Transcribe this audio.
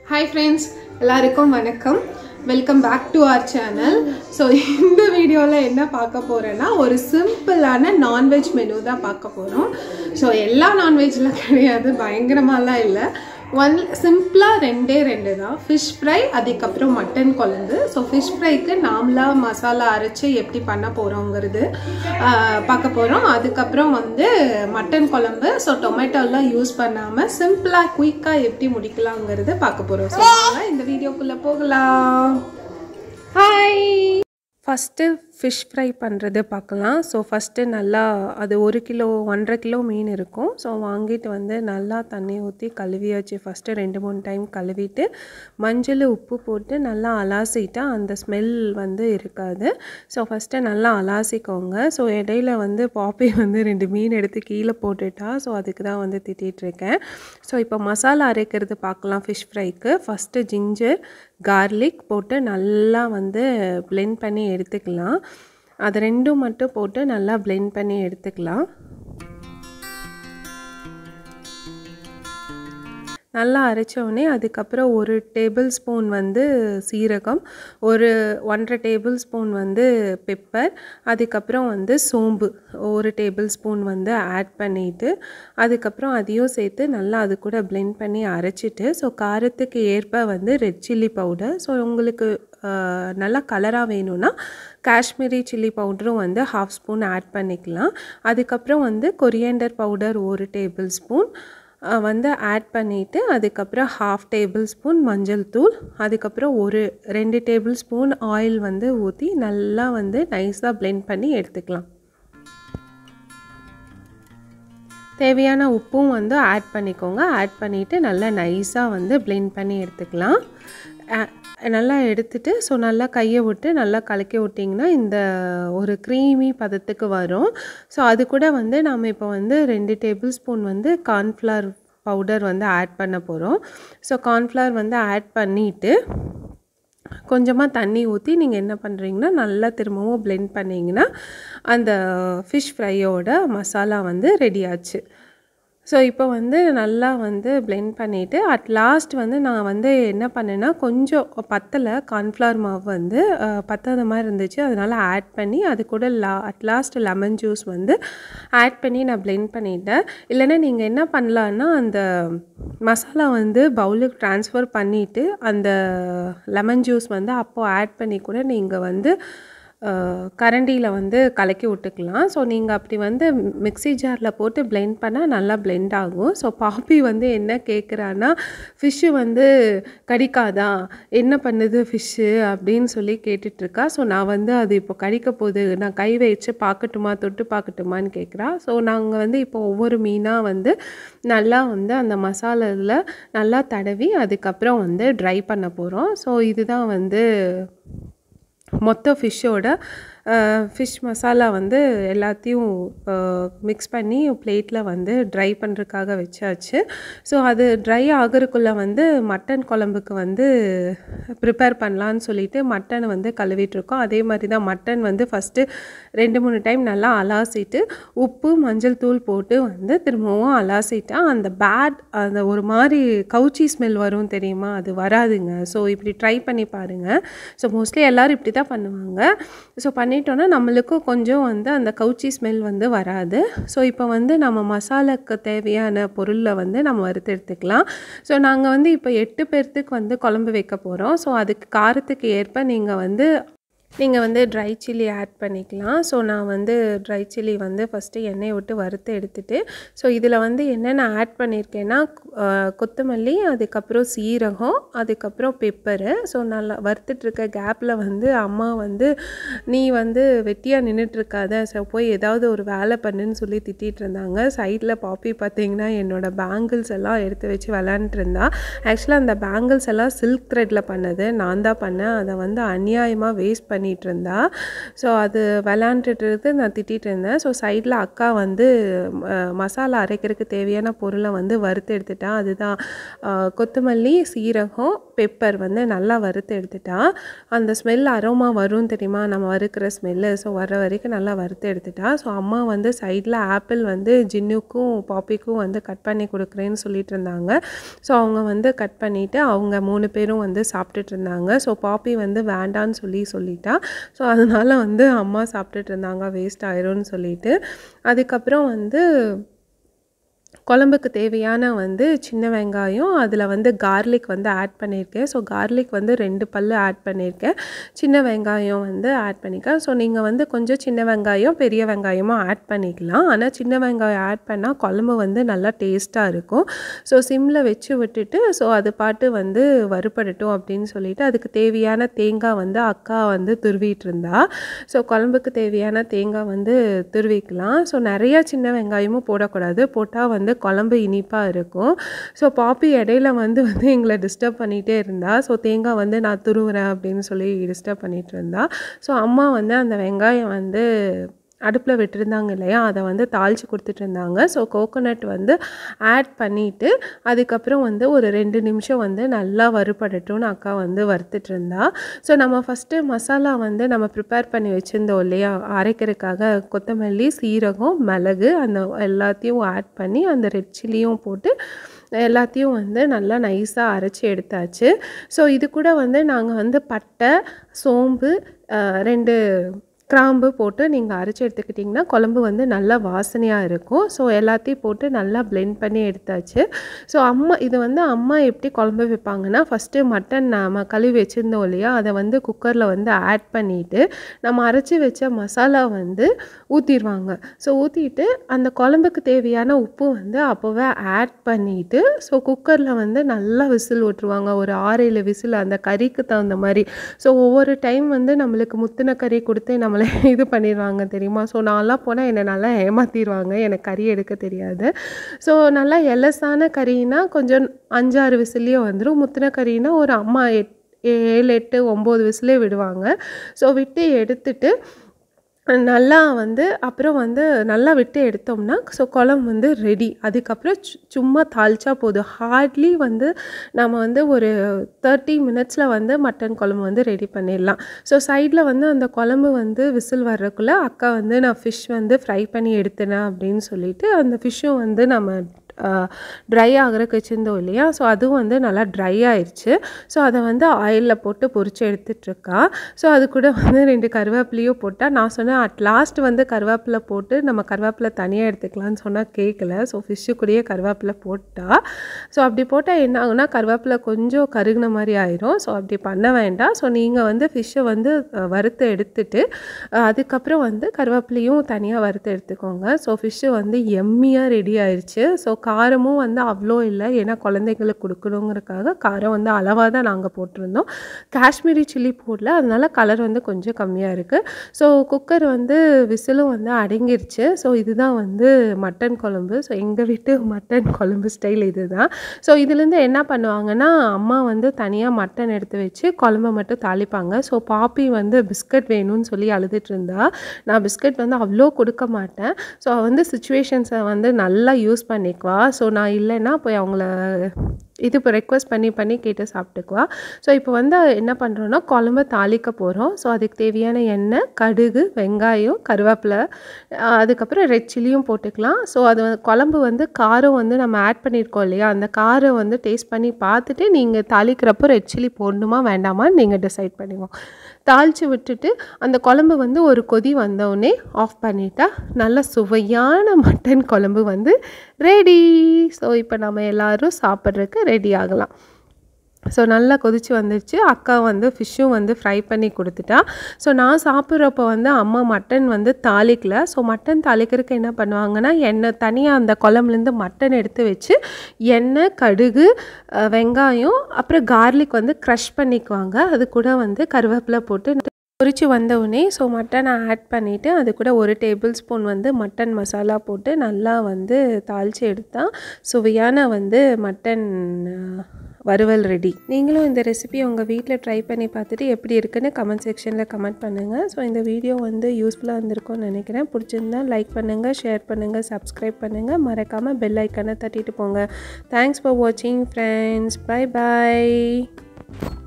hi friends எல்லாருக்கும் வணக்கம் welcome back to our channel so இந்த வீடியோவில் என்ன பார்க்க போகிறேன்னா ஒரு சிம்பிளான நான்வெஜ் மெனு தான் பார்க்க போகிறோம் ஸோ எல்லா நான்வெஜ்லாம் கிடையாது பயங்கரமாலாம் இல்லை ஒன் சிம்பிளாக ரெண்டே ரெண்டு தான் ஃபிஷ் ஃப்ரை அதுக்கப்புறம் மட்டன் குழம்பு ஸோ ஃபிஷ் ஃப்ரைக்கு நாமளாக மசாலா அரைச்சி எப்படி பண்ண போகிறோங்கிறது பார்க்க போகிறோம் அதுக்கப்புறம் வந்து மட்டன் குழம்பு ஸோ டொமேட்டோலாம் யூஸ் பண்ணாமல் சிம்பிளாக குயிக்காக எப்படி முடிக்கலாங்கிறது பார்க்க போகிறோம் ஸோ வாங்க இந்த வீடியோக்குள்ளே போகலாம் ஹாய் ஃபஸ்ட்டு ஃபிஷ் ஃப்ரை பண்ணுறது பார்க்கலாம் ஸோ ஃபஸ்ட்டு நல்லா அது ஒரு கிலோ ஒன்றரை கிலோ மீன் இருக்கும் ஸோ வாங்கிட்டு வந்து நல்லா தண்ணி ஊற்றி கழுவியாச்சு ஃபஸ்ட்டு ரெண்டு மூணு டைம் கழுவிட்டு மஞ்சள் உப்பு போட்டு நல்லா அலாசிட்டா அந்த ஸ்மெல் வந்து இருக்காது ஸோ ஃபஸ்ட்டு நல்லா அலாசிக்கோங்க ஸோ இடையில வந்து பாப்பி வந்து ரெண்டு மீன் எடுத்து கீழே போட்டுட்டா ஸோ அதுக்கு தான் வந்து திட்டிகிட்ருக்கேன் ஸோ இப்போ மசாலா அரைக்கிறது பார்க்கலாம் ஃபிஷ் ஃப்ரைக்கு ஃபஸ்ட்டு ஜிஞ்சர் கார்லிக் போட்டு நல்லா வந்து பிளெண்ட் பண்ணி எடுத்துக்கலாம் அது ரெண்டும் மட்டும் போட்டு நல்லா பிளெண்ட் பண்ணி எடுத்துக்கலாம் நல்லா அரைச்சோடனே அதுக்கப்புறம் ஒரு டேபிள் ஸ்பூன் வந்து சீரகம் ஒரு ஒன்றரை டேபிள் ஸ்பூன் வந்து பெப்பர் அதுக்கப்புறம் வந்து சோம்பு ஒரு டேபிள் ஸ்பூன் வந்து ஆட் பண்ணிவிட்டு அதுக்கப்புறம் அதையும் சேர்த்து நல்லா அது கூட பிளெண்ட் பண்ணி அரைச்சிட்டு ஸோ காரத்துக்கு ஏற்ப வந்து ரெட் சில்லி பவுடர் ஸோ உங்களுக்கு நல்லா கலராக வேணும்னா காஷ்மீரி சில்லி பவுடரும் வந்து ஹாஃப் ஸ்பூன் ஆட் பண்ணிக்கலாம் அதுக்கப்புறம் வந்து கொரியண்டர் பவுடர் ஒரு டேபிள் ஸ்பூன் வந்து ஆட் பண்ணிவிட்டு அதுக்கப்புறம் ஹாஃப் டேபிள் ஸ்பூன் மஞ்சள் தூள் அதுக்கப்புறம் ஒரு ரெண்டு டேபிள் ஸ்பூன் ஆயில் வந்து ஊற்றி நல்லா வந்து நைஸாக பிளெண்ட் பண்ணி எடுத்துக்கலாம் தேவையான உப்பும் வந்து ஆட் பண்ணிக்கோங்க ஆட் பண்ணிவிட்டு நல்லா நைஸாக வந்து பிளெண்ட் பண்ணி எடுத்துக்கலாம் நல்லா எடுத்துட்டு ஸோ நல்லா கையை விட்டு நல்லா கலக்கி விட்டிங்கன்னா இந்த ஒரு க்ரீமி பதத்துக்கு வரும் ஸோ அது கூட வந்து நம்ம இப்போ வந்து ரெண்டு டேபிள் ஸ்பூன் வந்து கார்ன்ஃப்ளவர் பவுடர் வந்து ஆட் பண்ண போகிறோம் ஸோ கார்ன்ஃப்ளவர் வந்து ஆட் பண்ணிவிட்டு கொஞ்சமாக தண்ணி ஊற்றி நீங்கள் என்ன பண்ணுறீங்கன்னா நல்லா திரும்பவும் பிளெண்ட் பண்ணிங்கன்னா அந்த ஃபிஷ் ஃப்ரையோட மசாலா வந்து ரெடி ஆச்சு ஸோ இப்போ வந்து நல்லா வந்து பிளெண்ட் பண்ணிவிட்டு அட் லாஸ்ட் வந்து நான் வந்து என்ன பண்ணேன்னா கொஞ்சம் பத்தலை கார்ன்ஃப்ளவர் மாவு வந்து பத்தாத மாதிரி இருந்துச்சு அதனால் ஆட் பண்ணி அது கூட லா அட் லாஸ்ட் லெமன் ஜூஸ் வந்து ஆட் பண்ணி நான் பிளெண்ட் பண்ணிட்டேன் இல்லைன்னா நீங்கள் என்ன பண்ணலான்னா அந்த மசாலா வந்து பவுலுக்கு ட்ரான்ஸ்ஃபர் பண்ணிவிட்டு அந்த லெமன் ஜூஸ் வந்து அப்போது ஆட் பண்ணி கூட நீங்கள் வந்து கரண்டியில் வந்து கலக்கி விட்டுக்கலாம் ஸோ நீங்கள் அப்படி வந்து மிக்சி ஜாரில் போட்டு பிளெண்ட் பண்ணால் நல்லா பிளெண்ட் ஆகும் ஸோ பாப்பி வந்து என்ன கேட்குறான்னா ஃபிஷ்ஷு வந்து கடிக்காதா என்ன பண்ணுது ஃபிஷ்ஷு அப்படின்னு சொல்லி கேட்டுட்ருக்கா ஸோ நான் வந்து அது இப்போ கடிக்க போகுது நான் கை வச்சு பார்க்கட்டுமா தொட்டு பார்க்கட்டுமான்னு கேட்குறா ஸோ நாங்கள் வந்து இப்போ ஒவ்வொரு மீனாக வந்து நல்லா வந்து அந்த மசாலாவில் நல்லா தடவி அதுக்கப்புறம் வந்து ட்ரை பண்ண போகிறோம் ஸோ இதுதான் வந்து மொத்த ஃபிஷ்ஷோட ஃபிஷ் மசாலா வந்து எல்லாத்தையும் மிக்ஸ் பண்ணி பிளேட்டில் வந்து ட்ரை பண்ணுறதுக்காக வச்சாச்சு ஸோ அது ட்ரை ஆகிறதுக்குள்ளே வந்து மட்டன் குழம்புக்கு வந்து ப்ரிப்பேர் பண்ணலான்னு சொல்லிட்டு மட்டனை வந்து கழுவிட்டுருக்கோம் அதே மாதிரி தான் மட்டன் வந்து ஃபஸ்ட்டு ரெண்டு மூணு டைம் நல்லா அலாசிட்டு உப்பு மஞ்சள் தூள் போட்டு வந்து திரும்பவும் அலாசிட்டா அந்த பேட் அந்த ஒரு மாதிரி கவுச்சி ஸ்மெல் வரும் தெரியுமா அது வராதுங்க ஸோ இப்படி ட்ரை பண்ணி பாருங்கள் ஸோ மோஸ்ட்லி எல்லோரும் இப்படி தான் பண்ணுவாங்க ஸோ பண்ணி பண்ணிட்டோன்னா நம்மளுக்கும் கொஞ்சம் வந்து அந்த கவுச்சி ஸ்மெல் வந்து வராது ஸோ இப்போ வந்து நம்ம மசாலாக்கு தேவையான பொருளை வந்து நம்ம வறுத்து எடுத்துக்கலாம் ஸோ நாங்கள் வந்து இப்போ எட்டு பேர்த்துக்கு வந்து குழம்பு வைக்க போகிறோம் ஸோ அதுக்கு காரத்துக்கு ஏற்ப நீங்கள் வந்து நீங்கள் வந்து ட்ரை சில்லி ஆட் பண்ணிக்கலாம் ஸோ நான் வந்து ட்ரை சில்லி வந்து ஃபஸ்ட்டு எண்ணெயை விட்டு வறுத்து எடுத்துகிட்டு ஸோ இதில் வந்து என்னென்ன ஆட் பண்ணியிருக்கேன்னா கொத்தமல்லி அதுக்கப்புறம் சீரகம் அதுக்கப்புறம் பெப்பரு ஸோ நல்லா வறுத்துட்ருக்க கேப்பில் வந்து அம்மா வந்து நீ வந்து வெட்டியாக நின்றுட்டுருக்காத ஸோ போய் ஏதாவது ஒரு வேலை பண்ணுன்னு சொல்லி திட்டிகிட்டு இருந்தாங்க சைடில் பாப்பி பார்த்தீங்கன்னா என்னோடய பேங்கிள்ஸ் எல்லாம் எடுத்து வச்சு விளாண்டுட்டு இருந்தா ஆக்சுவலாக அந்த பேங்கிள்ஸ் எல்லாம் சில்க் த்ரெட்டில் பண்ணது நான் தான் பண்ணேன் அதை வந்து அநியாயமாக வேஸ்ட் பண்ணி பண்ணிகிட்டு இருந்தா ஸோ அது விளாண்டுட்டு நான் திட்டிகிட்டு இருந்தேன் ஸோ சைடில் அக்கா வந்து மசாலா அரைக்கிறதுக்கு தேவையான பொருளை வந்து வறுத்து எடுத்துட்டா அதுதான் கொத்தமல்லி சீரகம் பெப்பர் வந்து நல்லா வறுத்து எடுத்துட்டா அந்த ஸ்மெல் அரோமா வரும் தெரியுமா நம்ம வறுக்கிற ஸ்மெல்லு ஸோ வர வரைக்கும் நல்லா வறுத்து எடுத்துட்டா ஸோ அம்மா வந்து சைடில் ஆப்பிள் வந்து ஜின்னுக்கும் பாப்பிக்கும் வந்து கட் பண்ணி கொடுக்குறேன்னு சொல்லிட்டு இருந்தாங்க ஸோ அவங்க வந்து கட் பண்ணிவிட்டு அவங்க மூணு பேரும் வந்து சாப்பிட்டுட்டு இருந்தாங்க ஸோ பாப்பி வந்து வேண்டான்னு சொல்லி சொல்லிட்டா ஸோ அதனால வந்து அம்மா சாப்பிட்டுட்டு இருந்தாங்க வேஸ்ட் ஆயிரும்னு சொல்லிட்டு அதுக்கப்புறம் வந்து குழம்புக்கு தேவையான வந்து சின்ன வெங்காயம் அதில் வந்து கார்லிக் வந்து ஆட் பண்ணியிருக்கேன் ஸோ கார்லிக் வந்து ரெண்டு பல்லு ஆட் பண்ணியிருக்கேன் சின்ன வெங்காயம் வந்து ஆட் பண்ணிக்கேன் ஸோ நீங்கள் வந்து கொஞ்சம் சின்ன வெங்காயம் பெரிய வெங்காயமும் ஆட் பண்ணிக்கலாம் ஆனால் சின்ன வெங்காயம் ஆட் பண்ணால் குழம்பு வந்து நல்லா டேஸ்ட்டாக இருக்கும் ஸோ சிம்மில் வச்சு விட்டுட்டு ஸோ அது பாட்டு வந்து வறுபடட்டும் அப்படின்னு சொல்லிட்டு அதுக்கு தேவையான தேங்காய் வந்து அக்கா வந்து துருவிட்டு இருந்தா ஸோ குழம்புக்கு தேவையான தேங்காய் வந்து துருவிக்கலாம் ஸோ நிறையா சின்ன வெங்காயமும் போடக்கூடாது போட்டால் வந்து குழம்பு இனிப்பாக இருக்கும் ஸோ பாப்பி இடையில வந்து வந்து எங்களை டிஸ்டர்ப் பண்ணிகிட்டே இருந்தா ஸோ தேங்காய் வந்து நான் துருவுறேன் அப்படின்னு சொல்லி டிஸ்டர்ப் பண்ணிகிட்டு இருந்தா ஸோ அம்மா வந்து அந்த வெங்காயம் வந்து அடுப்பில் விட்டுருந்தாங்க இல்லையா அதை வந்து தாளித்து கொடுத்துட்டு இருந்தாங்க ஸோ கோகோனட் வந்து ஆட் பண்ணிவிட்டு அதுக்கப்புறம் வந்து ஒரு ரெண்டு நிமிஷம் வந்து நல்லா வறுபடட்டும்னு அக்கா வந்து வறுத்துட்டு இருந்தா ஸோ நம்ம ஃபஸ்ட்டு மசாலா வந்து நம்ம ப்ரிப்பேர் பண்ணி வச்சுருந்தோம் இல்லையா அரைக்கிறதுக்காக கொத்தமல்லி சீரகம் மிளகு அந்த எல்லாத்தையும் ஆட் பண்ணி அந்த ரெட் சில்லியும் போட்டு எல்லாத்தையும் வந்து நல்லா நைஸாக அரைச்சி எடுத்தாச்சு ஸோ இது கூட வந்து நாங்கள் வந்து பட்டை சோம்பு அஹ், ரெண்டு கிராம்பு போட்டு நீங்கள் அரைச்சி எடுத்துக்கிட்டிங்கன்னா குழம்பு வந்து நல்லா வாசனையாக இருக்கும் ஸோ எல்லாத்தையும் போட்டு நல்லா blend பண்ணி எடுத்தாச்சு ஸோ அம்மா இது வந்து அம்மா எப்படி குழம்பு வைப்பாங்கன்னா ஃபஸ்ட்டு மட்டன் நம்ம கழுவி வச்சுருந்தோம் இல்லையா அதை வந்து குக்கரில் வந்து ஆட் பண்ணிவிட்டு நம்ம அரைச்சி வச்ச மசாலா வந்து ஊற்றிடுவாங்க ஸோ ஊற்றிட்டு அந்த குழம்புக்கு தேவையான உப்பு வந்து அப்போவே ஆட் பண்ணிவிட்டு ஸோ குக்கரில் வந்து நல்லா விசில் விட்டுருவாங்க ஒரு ஆறு ஏழு விசில் அந்த கறிக்கு தகுந்த மாதிரி ஸோ ஒவ்வொரு டைம் வந்து நம்மளுக்கு முத்தின கறி கொடுத்து நம்மளை இது பண்ணிடுவாங்க தெரியுமா ஸோ நான்லாம் போனால் என்னை நல்லா ஏமாற்றிடுவாங்க எனக்கு கறி எடுக்க தெரியாது ஸோ நல்லா எலசான கறினா கொஞ்சம் அஞ்சாறு விசிலே வந்துடும் முத்தின கறினா ஒரு அம்மா எட் ஏழு எட்டு ஒம்பது விசிலே விடுவாங்க ஸோ விட்டு எடுத்துட்டு நல்லா வந்து அப்புறம் வந்து நல்லா விட்டு எடுத்தோம்னா ஸோ குழம்பு வந்து ரெடி அதுக்கப்புறம் சு- சும்மா தாளிச்சா போதும் ஹார்ட்லி வந்து நம்ம வந்து ஒரு தேர்ட்டி மினிட்ஸில் வந்து மட்டன் குழம்பு வந்து ரெடி பண்ணிடலாம் ஸோ சைடில் வந்து அந்த குழம்பு வந்து விசில் வர்றதுக்குள்ளே அக்கா வந்து நான் ஃபிஷ் வந்து ஃப்ரை பண்ணி எடுத்துனேன் அப்படின்னு சொல்லிட்டு அந்த ஃபிஷ்ஷும் வந்து நம்ம ட்ரை ஆகிறதுக்கு வச்சுருந்தோம் இல்லையா ஸோ அதுவும் வந்து நல்லா ட்ரை ஆயிடுச்சு ஸோ அதை வந்து ஆயிலில் போட்டு பொரிச்சு எடுத்துட்ருக்கா ஸோ அது கூட வந்து ரெண்டு கருவேப்பிலையும் போட்டால் நான் சொன்னேன் அட் லாஸ்ட் வந்து கருவேப்பிலை போட்டு நம்ம கருவேப்பிலை தனியாக எடுத்துக்கலாம்னு சொன்னால் கேட்கல ஸோ ஃபிஷ்ஷு கூடயே கருவேப்பிலை போட்டா ஸோ அப்படி போட்டால் என்ன ஆகுனா கருவேப்பிலை கொஞ்சம் கருகின மாதிரி ஆயிரும் ஸோ அப்படி பண்ண வேண்டாம் ஸோ நீங்கள் வந்து ஃபிஷ்ஷை வந்து அஹ், வறுத்து எடுத்துட்டு அஹ், அதுக்கப்புறம் வந்து கருவேப்பிலையும் தனியாக வறுத்து எடுத்துக்கோங்க ஸோ ஃபிஷ்ஷு வந்து எம்மியாக ரெடி ஆயிடுச்சு ஸோ காரமும் வந்து அவ்வளோ இல்லை ஏன்னா குழந்தைங்களுக்கு கொடுக்கணுங்கிறதுக்காக காரம் வந்து அளவாக தான் நாங்கள் போட்டிருந்தோம் காஷ்மீரி சில்லி போடல அதனால கலர் வந்து கொஞ்சம் கம்மியாக இருக்குது ஸோ குக்கர் வந்து விசிலும் வந்து அடங்கிருச்சு ஸோ இதுதான் வந்து மட்டன் குழம்பு ஸோ எங்கள் வீட்டு மட்டன் குழம்பு ஸ்டைல் இதுதான் ஸோ இதுலேருந்து என்ன பண்ணுவாங்கன்னா அம்மா வந்து தனியாக மட்டன் எடுத்து வச்சு குழம்ப மட்டும் தாளிப்பாங்க ஸோ பாப்பி வந்து பிஸ்கட் வேணும்னு சொல்லி அழுதுட்டு இருந்தா நான் பிஸ்கட் வந்து அவ்வளோ கொடுக்க மாட்டேன் ஸோ அவள் வந்து சுச்சுவேஷன்ஸை வந்து நல்லா யூஸ் பண்ணிக்குவா ஸோ நான் இல்லைன்னா போய் அவங்கள இது இப்போ ரெக்வஸ்ட் பண்ணி பண்ணி கேட்டு சாப்பிட்டுக்குவா ஸோ இப்போ வந்து என்ன பண்ணுறோன்னா குழம்ப தாளிக்க போகிறோம் ஸோ அதுக்கு தேவையான எண்ணெய் கடுகு வெங்காயம் கருவேப்பிலை அஹ் அதுக்கப்புறம் ரெட் சில்லியும் போட்டுக்கலாம் ஸோ அது வந்து குழம்பு வந்து காரம் வந்து நம்ம ஆட் பண்ணியிருக்கோம் இல்லையா அந்த காரம் வந்து டேஸ்ட் பண்ணி பார்த்துட்டு நீங்கள் தாளிக்கிறப்போ ரெட் சில்லி போடணுமா வேண்டாமான்னு நீங்கள் டிசைட் பண்ணிக்கோங்க தாளித்து விட்டுட்டு அந்த குழம்பு வந்து ஒரு கொதி வந்தோடனே ஆஃப் பண்ணிட்டா நல்ல சுவையான மட்டன் குழம்பு வந்து ரெடி ஸோ இப்போ நம்ம எல்லாரும் சாப்பிட்றதுக்கு ரெடி ஆகலாம் ஸோ நல்லா கொதிச்சு வந்துருச்சு அக்கா வந்து ஃபிஷ்ஷும் வந்து ஃப்ரை பண்ணி கொடுத்துட்டா ஸோ நான் சாப்பிட்றப்ப வந்து அம்மா மட்டன் வந்து தாளிக்கல ஸோ மட்டன் தாளிக்கிறதுக்கு என்ன பண்ணுவாங்கன்னா எண்ணெய் தனியாக அந்த குழம்புலேருந்து மட்டன் எடுத்து வச்சு எண்ணெய் கடுகு அஹ், வெங்காயம் அப்புறம் கார்லிக் வந்து க்ரஷ் பண்ணிக்குவாங்க அது கூட வந்து கருவேப்பிலை போட்டு பொரிச்சு வந்தவுடனே ஸோ மட்டனை ஆட் பண்ணிவிட்டு அது கூட ஒரு டேபிள் ஸ்பூன் வந்து மட்டன் மசாலா போட்டு நல்லா வந்து தாளித்து எடுத்தால் சுவையான வந்து மட்டன் அஹ், வறுவல் ரெடி நீங்களும் இந்த ரெசிபி உங்கள் வீட்டில் ட்ரை பண்ணி பார்த்துட்டு எப்படி இருக்குன்னு கமெண்ட் செக்ஷனில் கமெண்ட் பண்ணுங்கள் ஸோ இந்த வீடியோ வந்து யூஸ்ஃபுல்லாக இருந்திருக்கும்னு நினைக்கிறேன் பிடிச்சிருந்தா லைக் பண்ணுங்கள் ஷேர் பண்ணுங்கள் சப்ஸ்கிரைப் பண்ணுங்கள் மறக்காமல் பெல் ஐக்கனை தட்டிட்டு போங்க தேங்க்ஸ் ஃபார் வாட்சிங் ஃப்ரெண்ட்ஸ் பை பாய் தேங்க்யூ